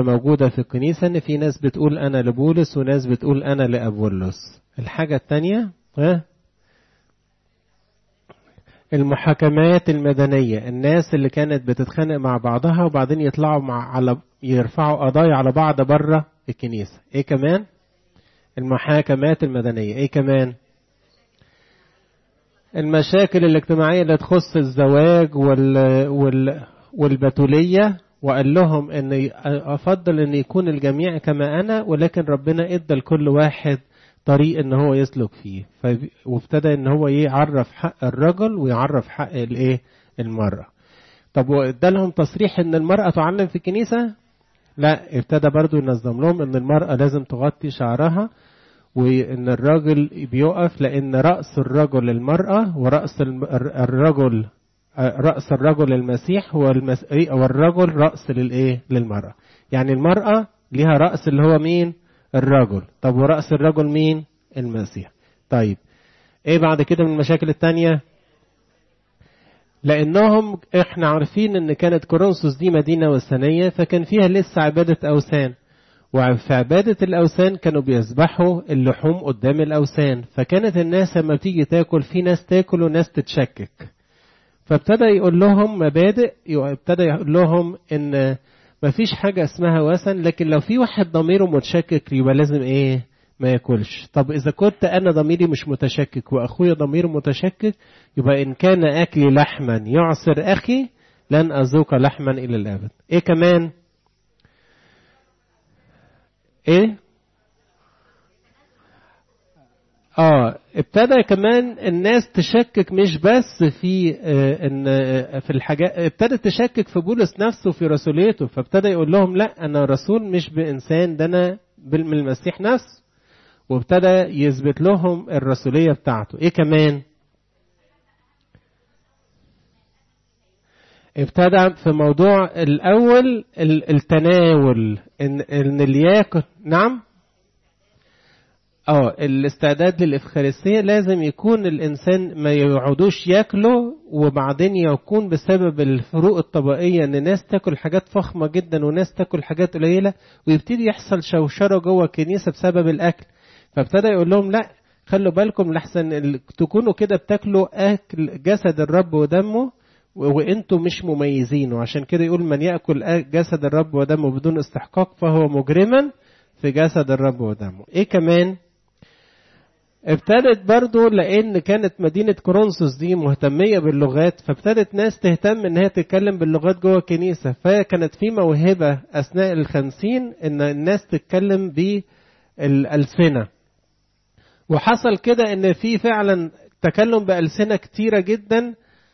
موجودة في الكنيسة ان في ناس بتقول انا لبولس وناس بتقول انا لابولس الحاجة التانية ها المحاكمات المدنية الناس اللي كانت بتتخانق مع بعضها وبعدين يطلعوا مع على يرفعوا قضايا على بعض بره الكنيسة ايه كمان المحاكمات المدنية ايه كمان المشاكل الاجتماعية اللي تخص الزواج وال... وال... والبتولية وقال لهم ان افضل ان يكون الجميع كما انا ولكن ربنا ادى لكل واحد طريق ان هو يسلك فيه ف... وابتدى ان هو يعرف حق الرجل ويعرف حق الايه المرأة طب وادى لهم تصريح ان المرأة تعلم في الكنيسة لا ابتدى برضو ينظم لهم ان المرأة لازم تغطي شعرها وان الراجل بيقف لان رأس الرجل المرأة ورأس الرجل رأس الرجل المسيح والمس... والرجل رأس للايه للمرأة يعني المرأة ليها رأس اللي هو مين الرجل طب ورأس الرجل مين المسيح طيب ايه بعد كده من المشاكل التانية لانهم احنا عارفين ان كانت كورنثوس دي مدينة وثنية فكان فيها لسه عبادة اوثان وفي عبادة الأوثان كانوا بيذبحوا اللحوم قدام الأوثان فكانت الناس لما بتيجي تاكل في ناس تاكل وناس تتشكك فابتدى يقول لهم مبادئ ابتدى يقول لهم ان مفيش حاجة اسمها وثن لكن لو في واحد ضميره متشكك يبقى لازم ايه ما ياكلش طب اذا كنت انا ضميري مش متشكك واخويا ضميره متشكك يبقى ان كان اكلي لحما يعصر اخي لن اذوق لحما الى الابد ايه كمان ايه اه ابتدى كمان الناس تشكك مش بس في آه ان آه في الحاجات ابتدت تشكك في بولس نفسه في رسوليته فابتدى يقول لهم لا انا رسول مش بانسان ده انا من المسيح نفسه وابتدى يثبت لهم الرسوليه بتاعته ايه كمان ابتدى في موضوع الاول التناول ان ان اللي ياكل نعم اه الاستعداد للإفخارستية لازم يكون الإنسان ما يقعدوش ياكلوا وبعدين يكون بسبب الفروق الطبقية إن ناس تاكل حاجات فخمة جدا وناس تاكل حاجات قليلة ويبتدي يحصل شوشرة جوه الكنيسة بسبب الأكل فابتدى يقول لهم لا خلوا بالكم لحسن تكونوا كده بتاكلوا أكل جسد الرب ودمه وانتم مش مميزين وعشان كده يقول من ياكل جسد الرب ودمه بدون استحقاق فهو مجرما في جسد الرب ودمه ايه كمان ابتدت برضو لان كانت مدينة كورنثوس دي مهتمية باللغات فابتدت ناس تهتم ان هي تتكلم باللغات جوه الكنيسة فكانت في موهبة اثناء الخمسين ان الناس تتكلم بالألسنة وحصل كده ان في فعلا تكلم بألسنة كتيرة جدا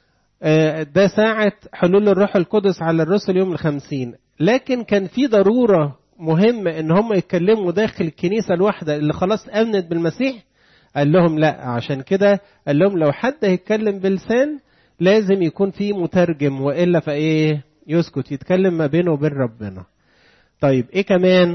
ده ساعة حلول الروح القدس على الرسل يوم الخمسين لكن كان في ضرورة مهمة ان هم يتكلموا داخل الكنيسة الواحدة اللي خلاص امنت بالمسيح قال لهم لا عشان كده قال لهم لو حد هيتكلم بلسان لازم يكون في مترجم والا فايه يسكت يتكلم ما بينه وبين ربنا طيب ايه كمان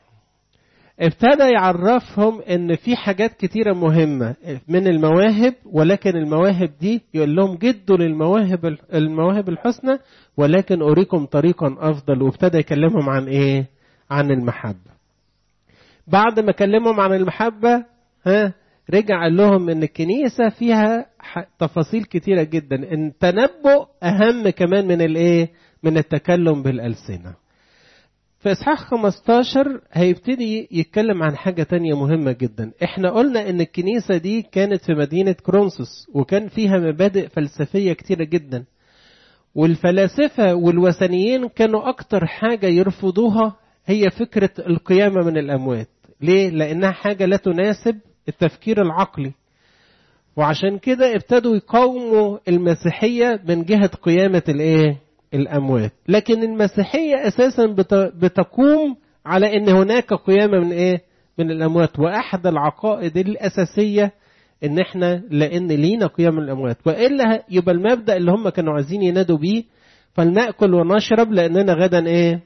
ابتدى يعرفهم ان في حاجات كتيرة مهمة من المواهب ولكن المواهب دي يقول لهم جدوا للمواهب المواهب الحسنى ولكن اريكم طريقا افضل وابتدى يكلمهم عن ايه عن المحبة بعد ما كلمهم عن المحبة ها رجع قال لهم ان الكنيسة فيها تفاصيل كتيرة جدا ان التنبؤ اهم كمان من الايه من التكلم بالألسنة في إصحاح 15 هيبتدي يتكلم عن حاجة تانية مهمة جدا احنا قلنا ان الكنيسة دي كانت في مدينة كرونسوس وكان فيها مبادئ فلسفية كتيرة جدا والفلاسفة والوثنيين كانوا أكتر حاجة يرفضوها هي فكرة القيامة من الأموات ليه؟ لأنها حاجة لا تناسب التفكير العقلي وعشان كده ابتدوا يقاوموا المسيحية من جهة قيامة الايه الأموات لكن المسيحية أساسا بتقوم على أن هناك قيامة من إيه من الأموات وأحد العقائد الأساسية ان احنا لان لينا قيام الاموات والا يبقى المبدا اللي هم كانوا عايزين ينادوا بيه فلناكل ونشرب لاننا غدا ايه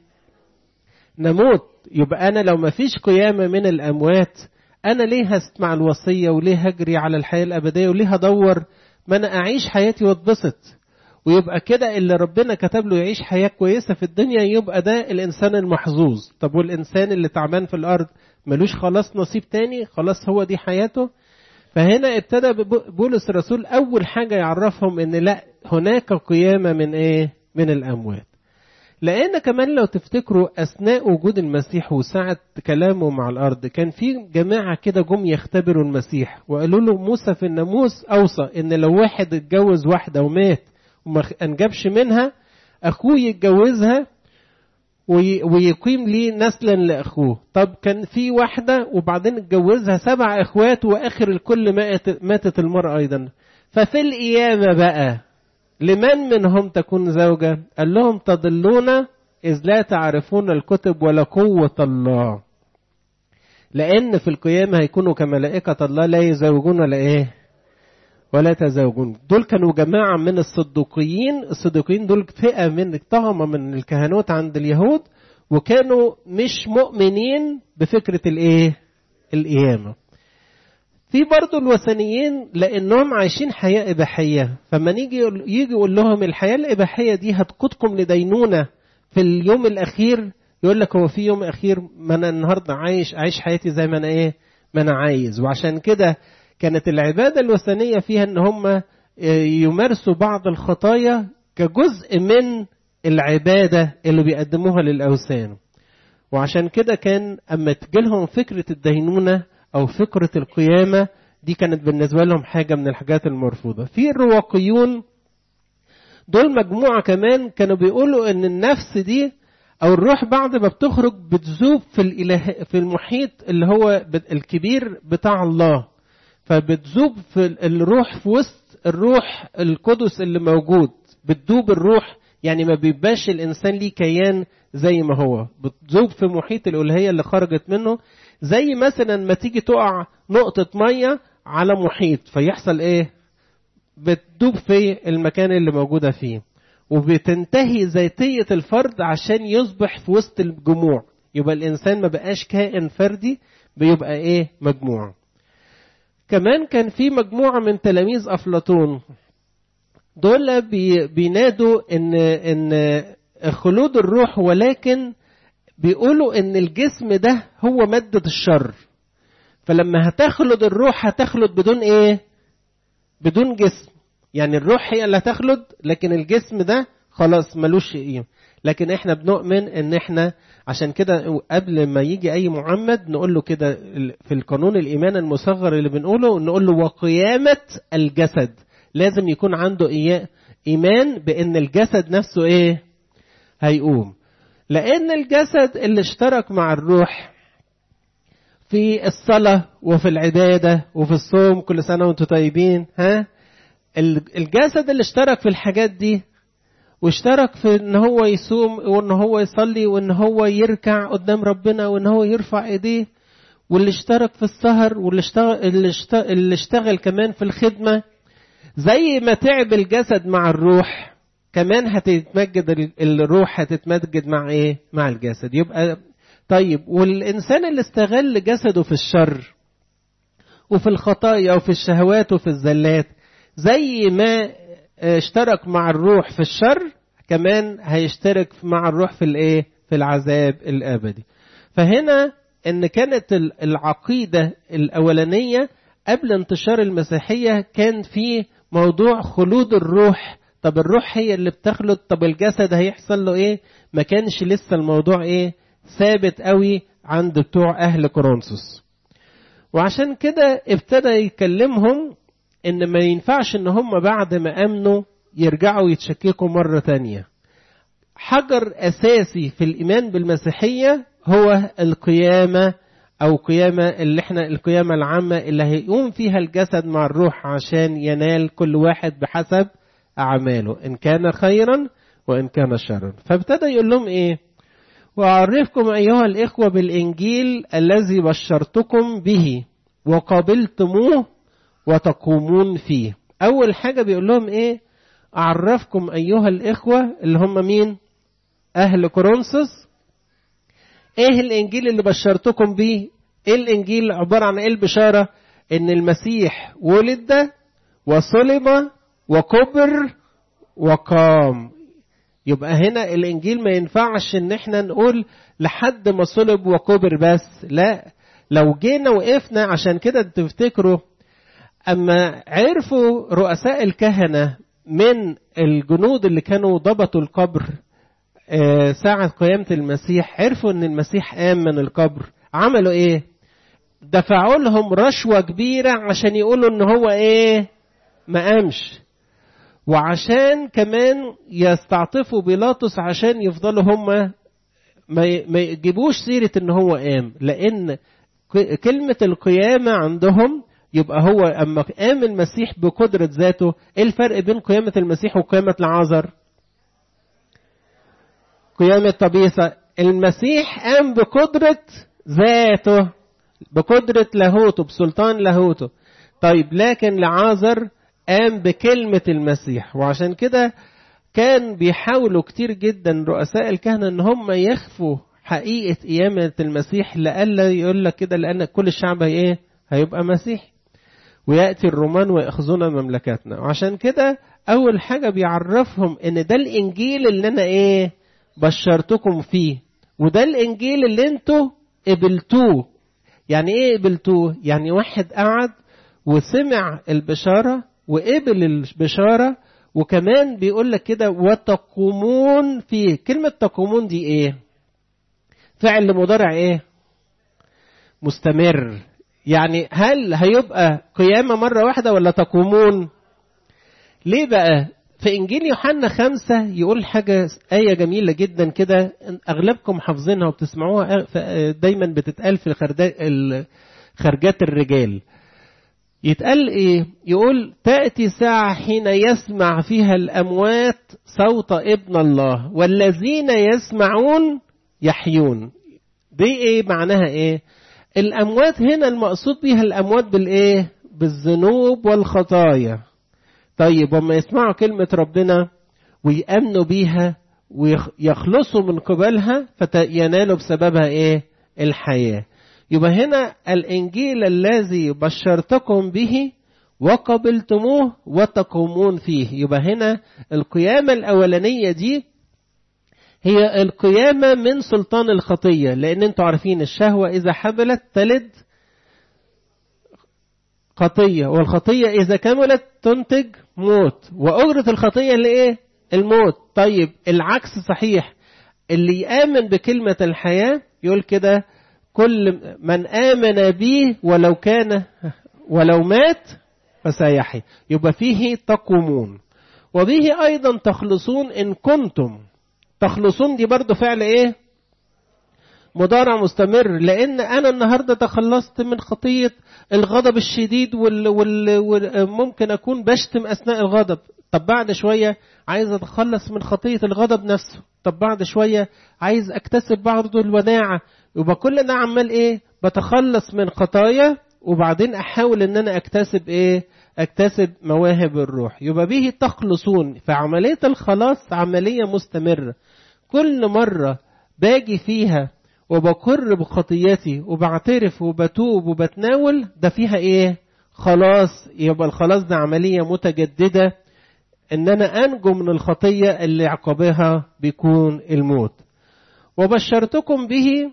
نموت يبقى انا لو ما فيش قيامه من الاموات انا ليه هسمع الوصيه وليه هجري على الحياه الابديه وليه هدور ما انا اعيش حياتي واتبسط ويبقى كده اللي ربنا كتب له يعيش حياة كويسة في الدنيا يبقى ده الإنسان المحظوظ طب والإنسان اللي تعبان في الأرض ملوش خلاص نصيب تاني خلاص هو دي حياته فهنا ابتدى بولس الرسول أول حاجة يعرفهم إن لا هناك قيامة من إيه؟ من الأموات. لأن كمان لو تفتكروا أثناء وجود المسيح وساعة كلامه مع الأرض كان في جماعة كده جم يختبروا المسيح وقالوا له موسى في الناموس أوصى إن لو واحد اتجوز واحدة ومات وما أنجبش منها أخوه يتجوزها ويقيم لي نسلا لاخوه طب كان في واحده وبعدين اتجوزها سبع اخوات واخر الكل ماتت, ماتت المراه ايضا ففي القيامه بقى لمن منهم تكون زوجه قال لهم تضلون اذ لا تعرفون الكتب ولا قوه الله لان في القيامه هيكونوا كملائكه الله لا يزوجون ولا ايه ولا تزوجون دول كانوا جماعة من الصدوقيين الصدوقيين دول فئة من طغمة من الكهنوت عند اليهود وكانوا مش مؤمنين بفكرة الايه القيامة في برضه الوثنيين لانهم عايشين حياة اباحية فما نيجي يجي يقول لهم الحياة الاباحية دي هتقودكم لدينونة في اليوم الاخير يقول لك هو في يوم اخير ما انا النهارده عايش عايش حياتي زي ما انا ايه ما انا عايز وعشان كده كانت العبادة الوثنية فيها ان هم يمارسوا بعض الخطايا كجزء من العبادة اللي بيقدموها للأوثان وعشان كده كان أما تجيلهم فكرة الدينونة أو فكرة القيامة دي كانت بالنسبة لهم حاجة من الحاجات المرفوضة في الرواقيون دول مجموعة كمان كانوا بيقولوا ان النفس دي او الروح بعد ما بتخرج بتذوب في الاله في المحيط اللي هو الكبير بتاع الله فبتذوب في الروح في وسط الروح القدس اللي موجود بتذوب الروح يعني ما بيبقاش الانسان ليه كيان زي ما هو بتذوب في محيط الالوهيه اللي خرجت منه زي مثلا ما تيجي تقع نقطه ميه على محيط فيحصل ايه بتدوب في المكان اللي موجوده فيه وبتنتهي ذاتيه الفرد عشان يصبح في وسط الجموع يبقى الانسان ما بقاش كائن فردي بيبقى ايه مجموعه كمان كان في مجموعة من تلاميذ أفلاطون دول بي بينادوا إن إن خلود الروح ولكن بيقولوا إن الجسم ده هو مادة الشر فلما هتخلد الروح هتخلد بدون إيه؟ بدون جسم يعني الروح هي اللي هتخلد لكن الجسم ده خلاص ملوش قيمة لكن احنا بنؤمن ان احنا عشان كده قبل ما يجي اي معمد نقول له كده في القانون الايمان المصغر اللي بنقوله نقول له وقيامه الجسد لازم يكون عنده ايمان بان الجسد نفسه ايه هيقوم لان الجسد اللي اشترك مع الروح في الصلاة وفي العبادة وفي الصوم كل سنة وانتم طيبين ها الجسد اللي اشترك في الحاجات دي واشترك في ان هو يصوم وان هو يصلي وان هو يركع قدام ربنا وان هو يرفع ايديه واللي اشترك في السهر واللي اشتغل, اللي اشتغل, اللي اشتغل كمان في الخدمة زي ما تعب الجسد مع الروح كمان هتتمجد الروح هتتمجد مع ايه مع الجسد يبقى طيب والانسان اللي استغل جسده في الشر وفي الخطايا وفي الشهوات وفي الزلات زي ما اشترك مع الروح في الشر كمان هيشترك مع الروح في الايه في العذاب الابدي فهنا ان كانت العقيده الاولانيه قبل انتشار المسيحيه كان في موضوع خلود الروح طب الروح هي اللي بتخلد طب الجسد هيحصل له ايه ما كانش لسه الموضوع ايه ثابت قوي عند بتوع اهل كورنثوس وعشان كده ابتدى يكلمهم ان ما ينفعش ان هم بعد ما امنوا يرجعوا يتشككوا مرة تانية حجر اساسي في الايمان بالمسيحية هو القيامة او قيامة اللي احنا القيامة العامة اللي هيقوم فيها الجسد مع الروح عشان ينال كل واحد بحسب اعماله ان كان خيرا وان كان شرا فابتدى يقول لهم ايه واعرفكم ايها الاخوة بالانجيل الذي بشرتكم به وقبلتموه وتقومون فيه أول حاجة بيقول لهم إيه أعرفكم أيها الإخوة اللي هم مين أهل كورنثوس إيه الإنجيل اللي بشرتكم بيه إيه الإنجيل عبارة عن إيه البشارة إن المسيح ولد وصلب وكبر وقام يبقى هنا الانجيل ما ينفعش ان احنا نقول لحد ما صلب وكبر بس لا لو جينا وقفنا عشان كده تفتكروا اما عرفوا رؤساء الكهنه من الجنود اللي كانوا ضبطوا القبر ساعة قيامة المسيح عرفوا ان المسيح قام من القبر عملوا ايه دفعوا لهم رشوة كبيرة عشان يقولوا ان هو ايه ما قامش وعشان كمان يستعطفوا بيلاطس عشان يفضلوا هم ما يجيبوش سيرة ان هو قام لان كلمة القيامة عندهم يبقى هو اما قام المسيح بقدرة ذاته ايه الفرق بين قيامة المسيح وقيامة العازر قيامة طبيسة المسيح قام بقدرة ذاته بقدرة لاهوته بسلطان لاهوته طيب لكن لعازر قام بكلمة المسيح وعشان كده كان بيحاولوا كتير جدا رؤساء الكهنة ان هم يخفوا حقيقة قيامة المسيح لألا يقول لك كده لأن كل الشعب ايه هيبقى مسيح ويأتي الرومان ويأخذون مملكتنا وعشان كده أول حاجة بيعرفهم إن ده الإنجيل اللي أنا إيه بشرتكم فيه وده الإنجيل اللي أنتوا قبلتوه يعني إيه قبلتوه؟ يعني واحد قعد وسمع البشارة وقبل البشارة وكمان بيقول لك كده وتقومون فيه كلمة تقومون دي إيه؟ فعل مضارع إيه؟ مستمر يعني هل هيبقى قيامة مرة واحدة ولا تقومون ليه بقى في إنجيل يوحنا خمسة يقول حاجة آية جميلة جدا كده أغلبكم حافظينها وبتسمعوها دايما بتتقال في خرجات الرجال يتقال إيه يقول تأتي ساعة حين يسمع فيها الأموات صوت ابن الله والذين يسمعون يحيون دي إيه معناها إيه الأموات هنا المقصود بها الأموات بالإيه؟ بالذنوب والخطايا. طيب وما يسمعوا كلمة ربنا ويأمنوا بيها ويخلصوا من قبلها فينالوا بسببها إيه؟ الحياة. يبقى هنا الإنجيل الذي بشرتكم به وقبلتموه وتقومون فيه. يبقى هنا القيامة الأولانية دي هي القيامة من سلطان الخطية لأن أنتوا عارفين الشهوة إذا حبلت تلد خطية والخطية إذا كملت تنتج موت وأجرة الخطية اللي إيه؟ الموت طيب العكس صحيح اللي يآمن بكلمة الحياة يقول كده كل من آمن به ولو كان ولو مات فسيحي يبقى فيه تقومون وبه أيضا تخلصون إن كنتم تخلصون دي برضو فعل ايه مضارع مستمر لان انا النهارده تخلصت من خطيه الغضب الشديد وال... وال... وممكن اكون بشتم اثناء الغضب طب بعد شويه عايز اتخلص من خطيه الغضب نفسه طب بعد شويه عايز اكتسب برضه الوداعه يبقى كل ده عمال ايه بتخلص من خطايا وبعدين احاول ان انا اكتسب ايه اكتسب مواهب الروح يبقى به تخلصون فعمليه الخلاص عمليه مستمره كل مرة باجي فيها وبقر بخطيتي وبعترف وبتوب وبتناول ده فيها ايه خلاص يبقى الخلاص ده عملية متجددة ان انا انجو من الخطية اللي عقبها بيكون الموت وبشرتكم به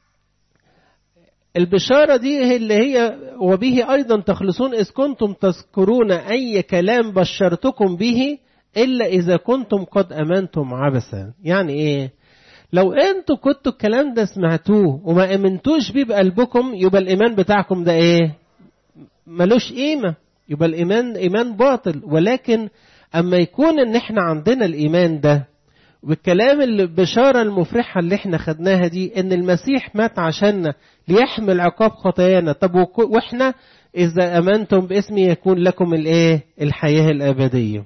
البشارة دي هي اللي هي وبه أيضا تخلصون إذ كنتم تذكرون أي كلام بشرتكم به إلا إذا كنتم قد أمنتم عبثا يعني إيه لو أنتوا كنتوا الكلام ده سمعتوه وما أمنتوش بيه بقلبكم يبقى الإيمان بتاعكم ده إيه ملوش قيمة يبقى الإيمان إيمان باطل ولكن أما يكون إن إحنا عندنا الإيمان ده والكلام البشارة المفرحة اللي احنا خدناها دي ان المسيح مات عشاننا ليحمل عقاب خطايانا طب واحنا اذا امنتم باسمي يكون لكم الايه الحياة الابدية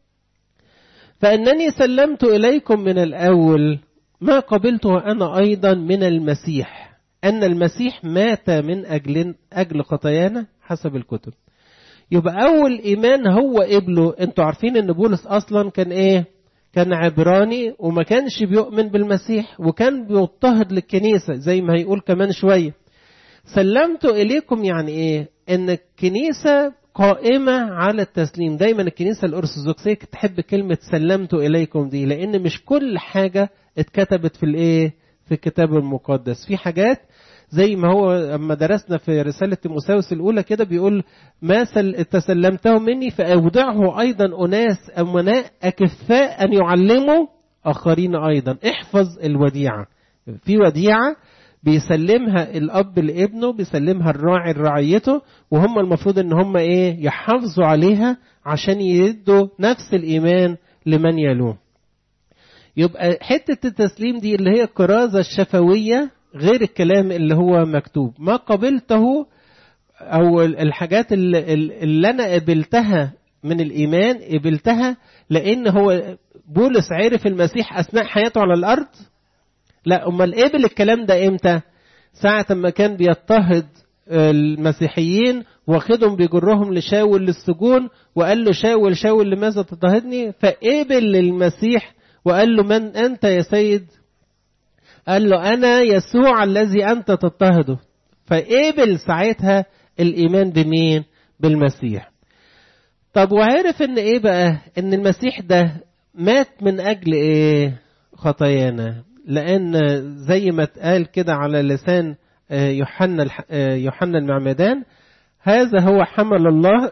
فانني سلمت اليكم من الاول ما قبلته انا ايضا من المسيح ان المسيح مات من اجل اجل خطايانا حسب الكتب يبقى اول ايمان هو قبله انتوا عارفين ان بولس اصلا كان ايه كان عبراني وما كانش بيؤمن بالمسيح وكان بيضطهد للكنيسة زي ما هيقول كمان شوية سلمت إليكم يعني إيه إن الكنيسة قائمة على التسليم دايما الكنيسة الأرثوذكسية تحب كلمة سلمت إليكم دي لأن مش كل حاجة اتكتبت في الإيه في الكتاب المقدس في حاجات زي ما هو اما درسنا في رسالة تيموثاوس الأولى كده بيقول ما تسلمته مني فأودعه أيضا أناس أمناء أكفاء أن يعلموا آخرين أيضا احفظ الوديعة في وديعة بيسلمها الأب لابنه بيسلمها الراعي لرعيته وهم المفروض إن هم إيه يحافظوا عليها عشان يدوا نفس الإيمان لمن يلوم يبقى حتة التسليم دي اللي هي الكرازة الشفوية غير الكلام اللي هو مكتوب ما قبلته او الحاجات اللي, اللي انا قبلتها من الايمان قبلتها لان هو بولس عرف المسيح اثناء حياته على الارض لا امال قبل الكلام ده امتى ساعة ما كان بيضطهد المسيحيين واخدهم بيجرهم لشاول للسجون وقال له شاول شاول لماذا تضطهدني فقبل المسيح وقال له من انت يا سيد قال له أنا يسوع الذي أنت تضطهده فقبل ساعتها الإيمان بمين؟ بالمسيح طب وعرف إن إيه بقى؟ إن المسيح ده مات من أجل إيه؟ خطايانا لأن زي ما اتقال كده على لسان يوحنا يوحنا المعمدان هذا هو حمل الله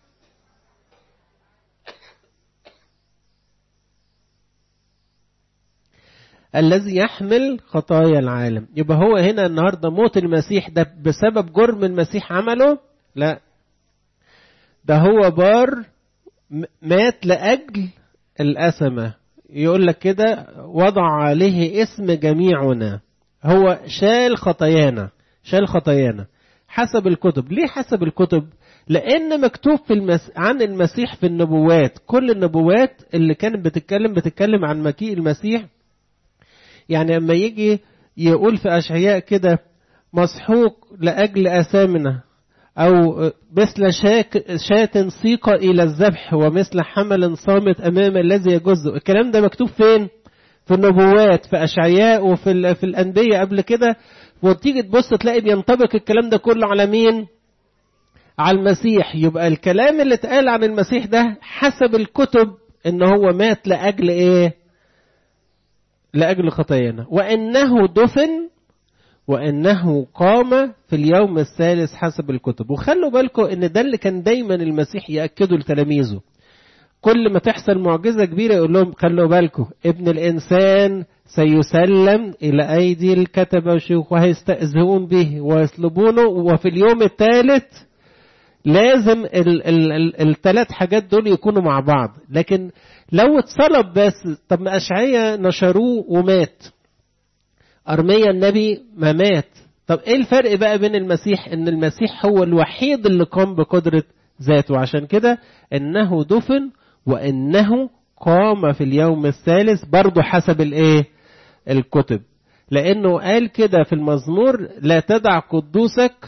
الذي يحمل خطايا العالم يبقى هو هنا النهارده موت المسيح ده بسبب جرم المسيح عمله لا ده هو بار مات لاجل الأسمة يقول لك كده وضع عليه اسم جميعنا هو شال خطايانا شال خطايانا حسب الكتب ليه حسب الكتب لأن مكتوب في المس... عن المسيح في النبوات كل النبوات اللي كانت بتتكلم بتتكلم عن مجيء المسيح يعني لما يجي يقول في أشعياء كده مسحوق لأجل أثامنا أو مثل شاك شاة سيقة إلى الذبح ومثل حمل صامت أمام الذي يجزه الكلام ده مكتوب فين؟ في النبوات في أشعياء وفي في الأنبياء قبل كده وتيجي تبص تلاقي بينطبق الكلام ده كله على مين؟ على المسيح يبقى الكلام اللي اتقال عن المسيح ده حسب الكتب ان هو مات لاجل ايه لاجل خطايانا وانه دفن وانه قام في اليوم الثالث حسب الكتب وخلوا بالكم ان ده اللي كان دايما المسيح ياكده لتلاميذه كل ما تحصل معجزه كبيره يقول لهم خلوا بالكم ابن الانسان سيسلم الى ايدي الكتبه والشيوخ وهيستأذون به ويصلبونه وفي اليوم الثالث لازم الثلاث حاجات دول يكونوا مع بعض لكن لو اتصلب بس طب ما أشعية نشروه ومات أرميا النبي ما مات طب ايه الفرق بقى بين المسيح ان المسيح هو الوحيد اللي قام بقدرة ذاته عشان كده انه دفن وانه قام في اليوم الثالث برضه حسب الايه الكتب لانه قال كده في المزمور لا تدع قدوسك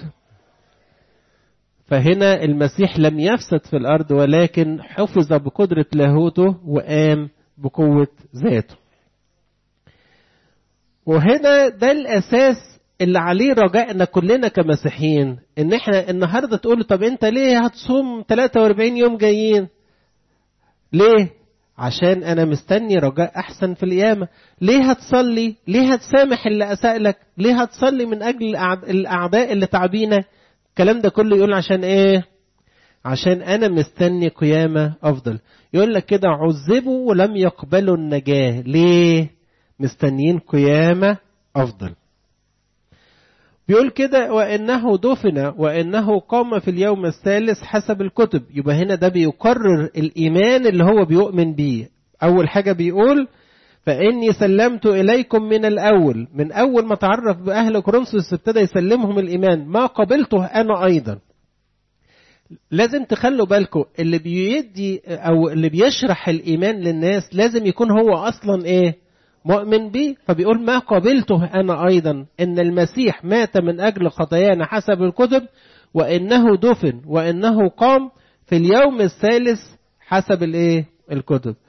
فهنا المسيح لم يفسد في الأرض ولكن حفظ بقدرة لاهوته وقام بقوة ذاته وهنا ده الأساس اللي عليه رجائنا كلنا كمسيحيين ان احنا النهارده تقول طب انت ليه هتصوم 43 يوم جايين ليه عشان انا مستني رجاء احسن في القيامه ليه هتصلي ليه هتسامح اللي اساء لك ليه هتصلي من اجل الاعداء اللي تعبينا الكلام ده كله يقول عشان ايه عشان انا مستني قيامة افضل يقول لك كده عذبوا ولم يقبلوا النجاة ليه مستنيين قيامة افضل بيقول كده وانه دفن وانه قام في اليوم الثالث حسب الكتب يبقى هنا ده بيقرر الايمان اللي هو بيؤمن بيه اول حاجة بيقول فإني سلمت إليكم من الأول من أول ما تعرف بأهل كورنثوس ابتدى يسلمهم الإيمان ما قبلته أنا أيضا لازم تخلوا بالكم اللي بيدي أو اللي بيشرح الإيمان للناس لازم يكون هو أصلا إيه مؤمن به فبيقول ما قبلته أنا أيضا إن المسيح مات من أجل خطايانا حسب الكتب وإنه دفن وإنه قام في اليوم الثالث حسب الإيه الكتب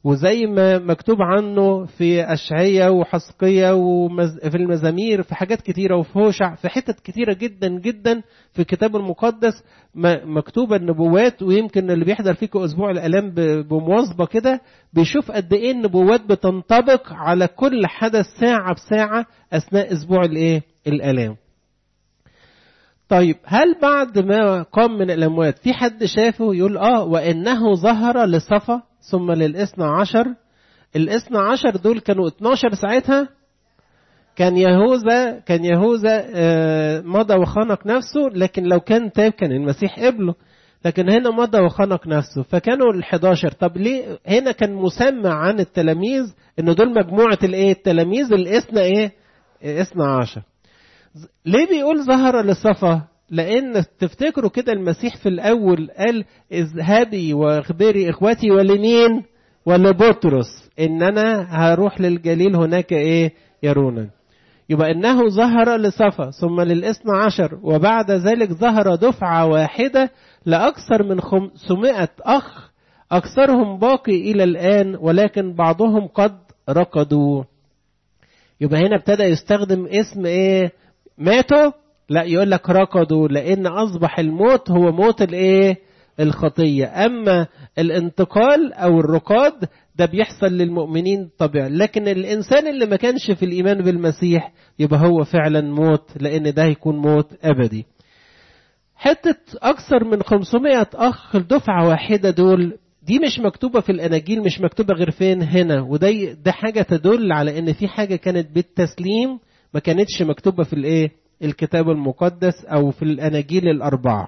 وزي ما مكتوب عنه في أشعية وحسقية وفي المزامير في حاجات كتيرة وفي هوشع في حتت كتيرة جدا جدا في الكتاب المقدس مكتوبة النبوات ويمكن اللي بيحضر فيكم أسبوع الآلام بمواظبة كده بيشوف قد إيه النبوات بتنطبق على كل حدث ساعة بساعة أثناء أسبوع الإيه؟ الآلام. طيب هل بعد ما قام من الأموات في حد شافه يقول آه وإنه ظهر لصفا ثم للإثنى عشر الإثنى عشر دول كانوا 12 ساعتها كان يهوذا كان يهوذا مضى وخنق نفسه لكن لو كان تاب كان المسيح قبله لكن هنا مضى وخنق نفسه فكانوا ال 11 طب ليه هنا كان مسمى عن التلاميذ ان دول مجموعه الايه التلاميذ الاثنى ايه اثنى عشر ليه بيقول ظهر لصفا لان تفتكروا كده المسيح في الاول قال اذهبي واخبري اخوتي ولمين ولبطرس ان انا هروح للجليل هناك ايه يرونا يبقى انه ظهر لصفا ثم للاثنى عشر وبعد ذلك ظهر دفعة واحدة لأكثر من خمسمائة أخ أكثرهم باقي إلى الآن ولكن بعضهم قد رقدوا يبقى هنا ابتدى يستخدم اسم ايه ماتوا لا يقول لك رقدوا لان اصبح الموت هو موت الايه الخطيه اما الانتقال او الرقاد ده بيحصل للمؤمنين طبيعي لكن الانسان اللي ما كانش في الايمان بالمسيح يبقى هو فعلا موت لان ده هيكون موت ابدي حتة أكثر من 500 أخ دفعة واحدة دول دي مش مكتوبة في الأناجيل مش مكتوبة غير فين هنا وده ده حاجة تدل على إن في حاجة كانت بالتسليم ما كانتش مكتوبة في الإيه؟ الكتاب المقدس أو في الأناجيل الأربعة.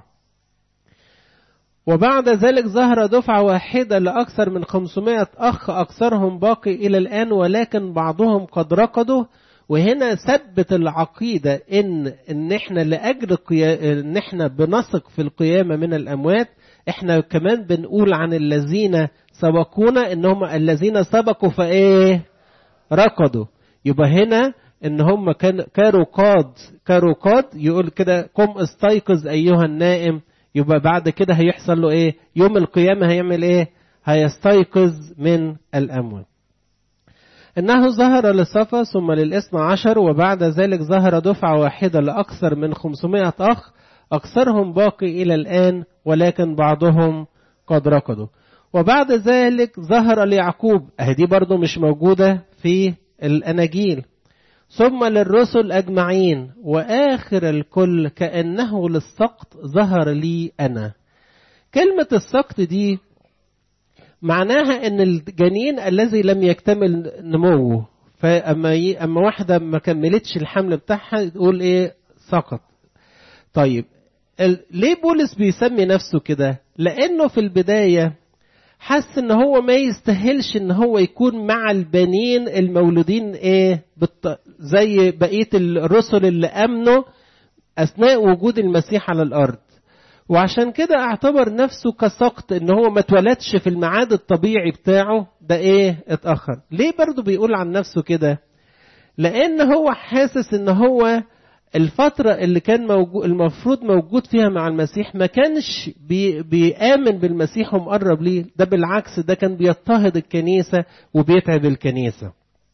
وبعد ذلك ظهر دفعة واحدة لأكثر من 500 أخ أكثرهم باقي إلى الآن ولكن بعضهم قد رقدوا وهنا ثبت العقيدة إن إن إحنا لأجل قيا... إن إحنا بنثق في القيامة من الأموات إحنا كمان بنقول عن الذين سبقونا إن هم الذين سبقوا فإيه؟ رقدوا يبقى هنا إن هم كان كرقاد كرقاد يقول كده قم استيقظ أيها النائم يبقى بعد كده هيحصل له إيه؟ يوم القيامة هيعمل إيه؟ هيستيقظ من الأموات. إنه ظهر لصفا ثم للإثنى عشر وبعد ذلك ظهر دفعة واحدة لأكثر من خمسمائة أخ أكثرهم باقي إلى الآن ولكن بعضهم قد ركضوا وبعد ذلك ظهر ليعقوب أهدي برضو مش موجودة في الأناجيل ثم للرسل أجمعين وآخر الكل كأنه للسقط ظهر لي أنا كلمة السقط دي معناها ان الجنين الذي لم يكتمل نموه فاما ي... اما واحده ما كملتش الحمل بتاعها تقول ايه سقط طيب ال... ليه بولس بيسمي نفسه كده لانه في البدايه حس ان هو ما يستاهلش ان هو يكون مع البنين المولودين ايه بالط... زي بقيه الرسل اللي امنوا اثناء وجود المسيح على الارض وعشان كده اعتبر نفسه كسقط ان هو ما اتولدش في الميعاد الطبيعي بتاعه ده ايه اتاخر ليه برضه بيقول عن نفسه كده لان هو حاسس ان هو الفترة اللي كان موجود المفروض موجود فيها مع المسيح ما كانش بي بيآمن بالمسيح ومقرب ليه ده بالعكس ده كان بيضطهد الكنيسة وبيتعب الكنيسة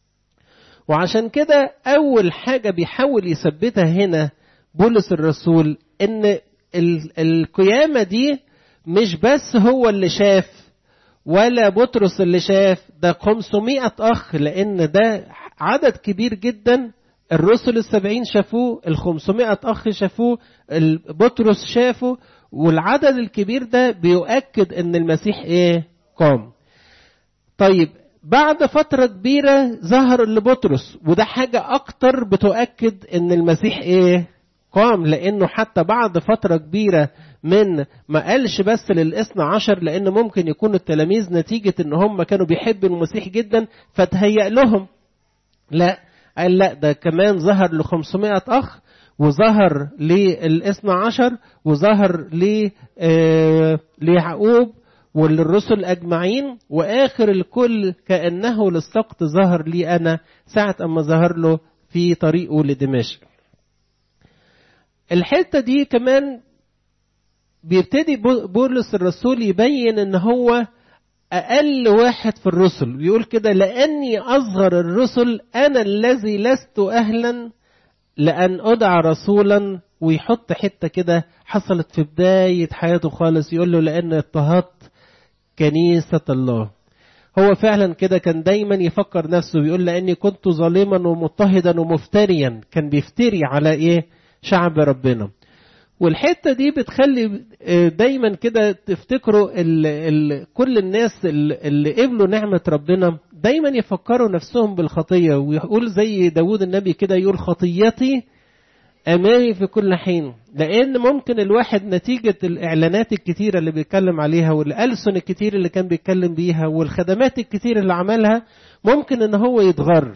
وعشان كده أول حاجة بيحاول يثبتها هنا بولس الرسول إن القيامة دي مش بس هو اللي شاف ولا بطرس اللي شاف ده 500 أخ لأن ده عدد كبير جدا الرسل السبعين شافوه الخمسمائة أخ شافوه بطرس شافه والعدد الكبير ده بيؤكد أن المسيح إيه قام طيب بعد فترة كبيرة ظهر لبطرس وده حاجة أكتر بتؤكد أن المسيح إيه قام لانه حتى بعد فتره كبيره من ما قالش بس للاثنى عشر لان ممكن يكون التلاميذ نتيجه ان هم كانوا بيحبوا المسيح جدا فتهيأ لهم لا قال لا ده كمان ظهر ل 500 اخ وظهر للاثنى عشر وظهر ل ليعقوب وللرسل اجمعين واخر الكل كانه للسقط ظهر لي انا ساعه اما ظهر له في طريقه لدمشق الحته دي كمان بيبتدي بولس الرسول يبين ان هو أقل واحد في الرسل بيقول كده لأني أصغر الرسل أنا الذي لست أهلا لأن أدعى رسولا ويحط حتة كده حصلت في بداية حياته خالص يقول له لأن اضطهدت كنيسة الله هو فعلا كده كان دايما يفكر نفسه بيقول لأني كنت ظالما ومضطهدا ومفتريا كان بيفتري على إيه شعب ربنا والحته دي بتخلي دايما كده تفتكروا ال ال كل الناس اللي قبلوا نعمه ربنا دايما يفكروا نفسهم بالخطيه ويقول زي داود النبي كده يقول خطيتي امامي في كل حين لان ممكن الواحد نتيجه الاعلانات الكتيره اللي بيتكلم عليها والالسن الكتير اللي كان بيتكلم بيها والخدمات الكتير اللي عملها ممكن ان هو يتغر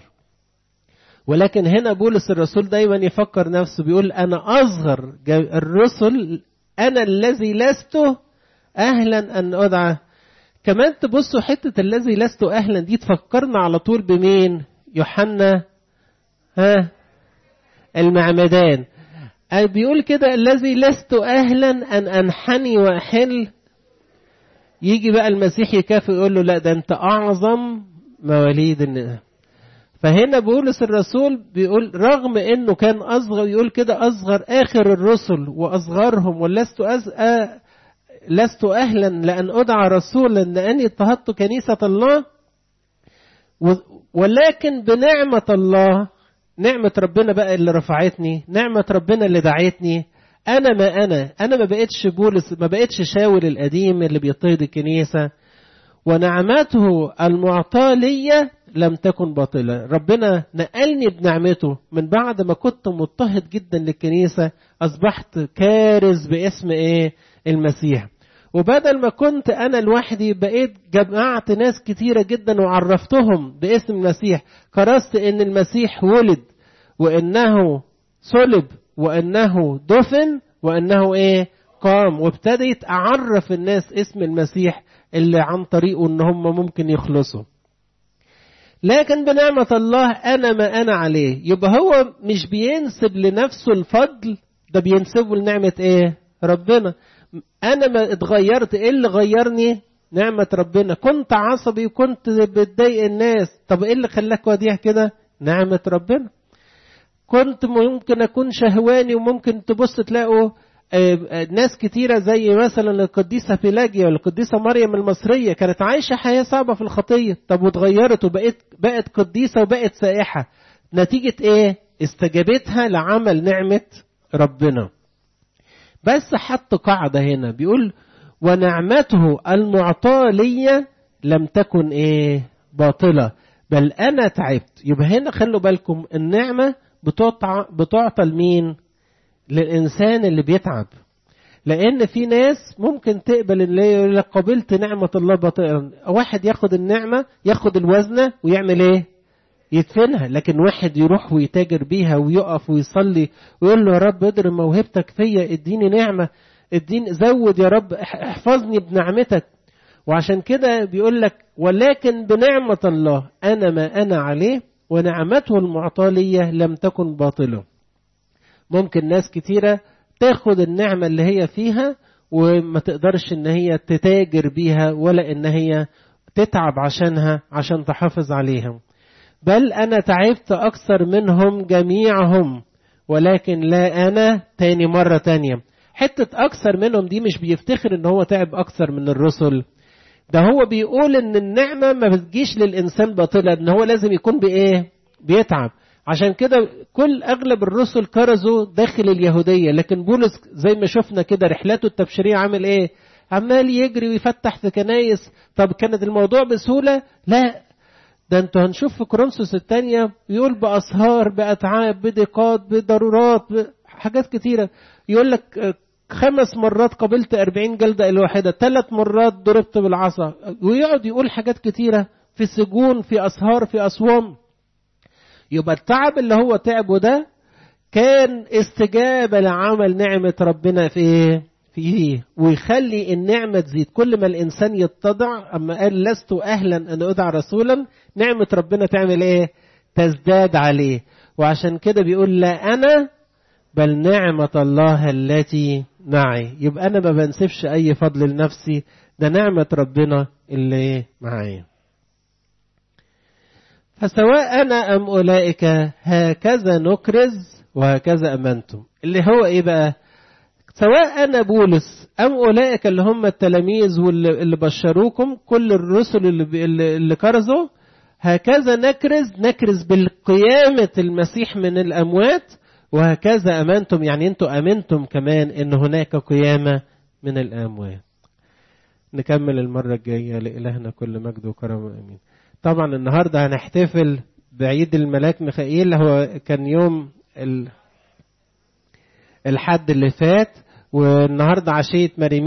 ولكن هنا بولس الرسول دايما يفكر نفسه بيقول انا اصغر الرسل انا الذي لست اهلا ان ادعى كمان تبصوا حته الذي لست اهلا دي تفكرنا على طول بمين يوحنا ها المعمدان بيقول كده الذي لست اهلا ان انحني واحل يجي بقى المسيح يكافئ يقول له لا ده انت اعظم مواليد الناس فهنا بولس الرسول بيقول رغم انه كان اصغر يقول كده اصغر اخر الرسل واصغرهم ولست أز... أ... لست اهلا لان ادعى رسولا لاني اضطهدت كنيسه الله و... ولكن بنعمه الله نعمه ربنا بقى اللي رفعتني نعمه ربنا اللي دعيتني انا ما انا انا ما بقتش بولس ما بقتش شاول القديم اللي بيضطهد الكنيسه ونعمته المعطاه ليا لم تكن باطلة ربنا نقلني بنعمته من بعد ما كنت مضطهد جدا للكنيسة أصبحت كارز باسم إيه المسيح وبدل ما كنت أنا لوحدي بقيت جمعت ناس كتيرة جدا وعرفتهم باسم المسيح كرست إن المسيح ولد وإنه صلب وإنه دفن وإنه إيه قام وابتديت أعرف الناس اسم المسيح اللي عن طريقه إن هم ممكن يخلصوا لكن بنعمة الله أنا ما أنا عليه يبقى هو مش بينسب لنفسه الفضل ده بينسبه لنعمة إيه ربنا أنا ما اتغيرت إيه اللي غيرني نعمة ربنا كنت عصبي وكنت بتضايق الناس طب إيه اللي خلاك وديع كده نعمة ربنا كنت ممكن أكون شهواني وممكن تبص تلاقوا ناس كتيرة زي مثلا القديسة بيلاجيا والقديسة مريم المصرية كانت عايشة حياة صعبة في الخطية طب واتغيرت وبقت بقت قديسة وبقت سائحة نتيجة ايه استجابتها لعمل نعمة ربنا بس حط قاعدة هنا بيقول ونعمته المعطاة لي لم تكن ايه باطلة بل انا تعبت يبقى هنا خلوا بالكم النعمة بتعطى بتعطى لمين للإنسان اللي بيتعب لأن في ناس ممكن تقبل اللي يقول لك قبلت نعمة الله باطلا واحد ياخد النعمة ياخد الوزنة ويعمل إيه؟ يدفنها لكن واحد يروح ويتاجر بيها ويقف ويصلي ويقول له يا رب اضرب موهبتك فيا اديني نعمة اديني زود يا رب احفظني بنعمتك وعشان كده بيقول لك ولكن بنعمة الله أنا ما أنا عليه ونعمته المعطاة لي لم تكن باطلة ممكن ناس كتيرة تاخد النعمة اللي هي فيها وما تقدرش ان هي تتاجر بيها ولا ان هي تتعب عشانها عشان تحافظ عليها بل انا تعبت اكثر منهم جميعهم ولكن لا انا تاني مرة تانية حتة اكثر منهم دي مش بيفتخر ان هو تعب اكثر من الرسل ده هو بيقول ان النعمة ما بتجيش للانسان باطلة ان هو لازم يكون بايه بيتعب عشان كده كل اغلب الرسل كرزوا داخل اليهوديه لكن بولس زي ما شفنا كده رحلاته التبشيريه عامل ايه عمال يجري ويفتح في كنايس طب كانت الموضوع بسهوله لا ده انتوا هنشوف في كورنثوس الثانيه يقول باسهار باتعاب بضيقات بضرورات حاجات كتيره يقول لك خمس مرات قبلت أربعين جلدة الواحدة ثلاث مرات ضربت بالعصا ويقعد يقول حاجات كتيرة في سجون في أسهار في أصوام يبقى التعب اللي هو تعبه ده كان استجابة لعمل نعمة ربنا في ايه؟ فيه ويخلي النعمة تزيد كل ما الإنسان يتضع أما قال لست أهلا أن أدعى رسولا نعمة ربنا تعمل إيه؟ تزداد عليه وعشان كده بيقول لا أنا بل نعمة الله التي معي يبقى أنا ما بنسبش أي فضل لنفسي ده نعمة ربنا اللي معايا فسواء أنا أم أولئك هكذا نكرز وهكذا أمنتم اللي هو إيه بقى سواء أنا بولس أم أولئك اللي هم التلاميذ واللي بشروكم كل الرسل اللي, اللي كرزوا هكذا نكرز نكرز بالقيامة المسيح من الأموات وهكذا أمنتم يعني أنتم أمنتم كمان أن هناك قيامة من الأموات نكمل المرة الجاية لإلهنا كل مجد وكرم أمين طبعا النهاردة هنحتفل بعيد الملاك ميخائيل هو كان يوم الحد اللي فات والنهاردة عشية مريمين